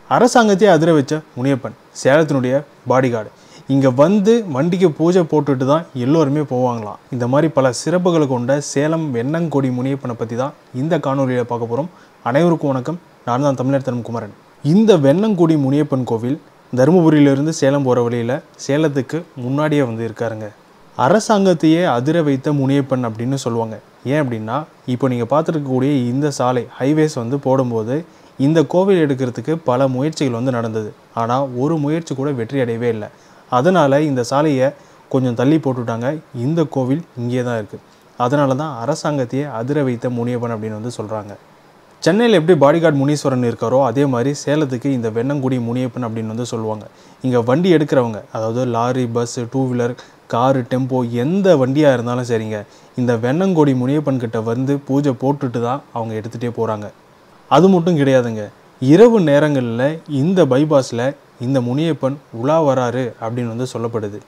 அரசாங்கத்தையே அதிர வச்ச முனியப்பன் சேலத்தினுடைய பாடிகார்டு இங்கே வந்து வண்டிக்கு பூஜை போட்டுட்டு தான் எல்லோருமே போவாங்களாம் இந்த மாதிரி பல சிறப்புகளை கொண்ட சேலம் வெண்ணங்கொடி முனியப்பனை பற்றி தான் இந்த காணொலியில் பார்க்க போகிறோம் அனைவருக்கும் வணக்கம் நான் தான் தமிழர் தரும் குமரன் இந்த வெண்ணங்குடி முனியப்பன் கோவில் தருமபுரியிலிருந்து சேலம் போகிற வழியில் சேலத்துக்கு முன்னாடியே வந்து இருக்காருங்க அரசாங்கத்தையே அதிர வைத்த முனியப்பன் அப்படின்னு சொல்லுவாங்க ஏன் அப்படின்னா இப்போ நீங்கள் பார்த்துருக்கக்கூடிய இந்த சாலை ஹைவேஸ் வந்து போடும்போது இந்த கோவில் எடுக்கிறதுக்கு பல முயற்சிகள் வந்து நடந்தது ஆனால் ஒரு முயற்சி கூட வெற்றி அடையவே இல்லை அதனால் இந்த சாலையை கொஞ்சம் தள்ளி போட்டுட்டாங்க இந்த கோவில் இங்கே தான் இருக்குது அதனால தான் அரசாங்கத்தையே அதிர வைத்த முனியப்பன் அப்படின்னு வந்து சொல்கிறாங்க சென்னையில் எப்படி பாடிகார்டு முனீஸ்வரன் இருக்காரோ அதே மாதிரி சேலத்துக்கு இந்த வெண்ணங்குடி முனியப்பன் அப்படின்னு வந்து சொல்லுவாங்க இங்கே வண்டி எடுக்கிறவங்க அதாவது lorry bus two wheeler car tempo எந்த வண்டியாக இருந்தாலும் சரிங்க இந்த வெண்ணங்குடி முனியப்பன் கிட்ட வந்து பூஜை போட்டுட்டு தான் அவங்க எடுத்துகிட்டே போகிறாங்க அது மட்டும் கிடையாதுங்க இரவு நேரங்களில் இந்த பைபாஸில் இந்த முனியப்பன் உலா வராரு அப்படின்னு வந்து சொல்லப்படுது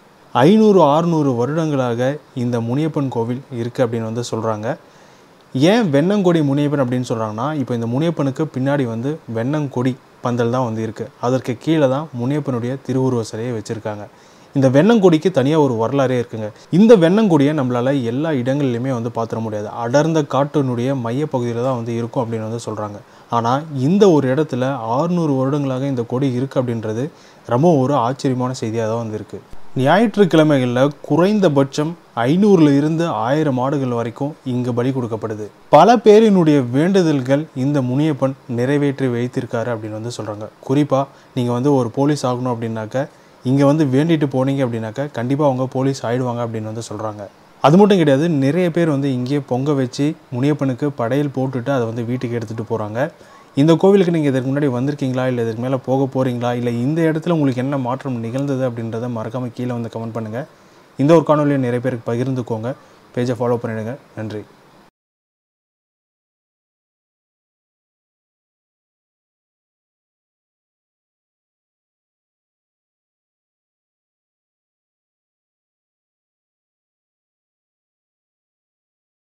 ஐநூறு ஆறுநூறு வருடங்களாக இந்த முனியப்பன் கோவில் இருக்குது அப்படின்னு வந்து சொல்கிறாங்க ஏன் வெண்ணங்கொடி முனியப்பன் அப்படின்னு சொல்கிறாங்கன்னா இப்போ இந்த முனியப்பனுக்கு பின்னாடி வந்து வெண்ணங்கொடி பந்தல் தான் வந்து இருக்குது அதற்கு கீழே தான் முனியப்பனுடைய திருவுருவ சிலையை வச்சுருக்காங்க இந்த வெண்ணங்கொடிக்கு தனியாக ஒரு வரலாறே இருக்குங்க இந்த வெண்ணங்கொடியை நம்மளால் எல்லா இடங்கள்லையுமே வந்து பார்த்துட முடியாது அடர்ந்த காட்டினுடைய மையப்பகுதியில் தான் வந்து இருக்கும் அப்படின்னு வந்து சொல்கிறாங்க ஆனால் இந்த ஒரு இடத்துல ஆறுநூறு வருடங்களாக இந்த கொடி இருக்குது அப்படின்றது ரொம்ப ஒரு ஆச்சரியமான செய்தியாக தான் வந்து இருக்குது ஞாயிற்றுக்கிழமைகளில் குறைந்தபட்சம் ஐநூறுல இருந்து ஆயிரம் ஆடுகள் வரைக்கும் இங்கு பலி கொடுக்கப்படுது பல பேரினுடைய வேண்டுதல்கள் இந்த முனியப்பன் நிறைவேற்றி வைத்திருக்காரு அப்படின்னு வந்து சொல்கிறாங்க குறிப்பாக நீங்கள் வந்து ஒரு போலீஸ் ஆகணும் அப்படின்னாக்க இங்கே வந்து வேண்டிட்டு போனீங்க அப்படின்னாக்கா கண்டிப்பாக அவங்க போலீஸ் ஆயிடுவாங்க அப்படின்னு வந்து சொல்கிறாங்க அது மட்டும் கிடையாது நிறைய பேர் வந்து இங்கேயே பொங்க வச்சு முனியப்பனுக்கு படையல் போட்டுட்டு அதை வந்து வீட்டுக்கு எடுத்துகிட்டு போகிறாங்க இந்த கோவிலுக்கு நீங்கள் இதற்கு முன்னாடி வந்திருக்கீங்களா இல்லை இதுக்கு மேலே போக போகிறீங்களா இல்லை இந்த இடத்துல உங்களுக்கு என்ன மாற்றம் நிகழ்ந்தது அப்படின்றத மறக்காமல் கீழே வந்து கமெண்ட் பண்ணுங்கள் இந்த ஒரு காணொலியை நிறைய பேருக்கு பகிர்ந்துக்கோங்க பேஜை ஃபாலோ பண்ணிடுங்க நன்றி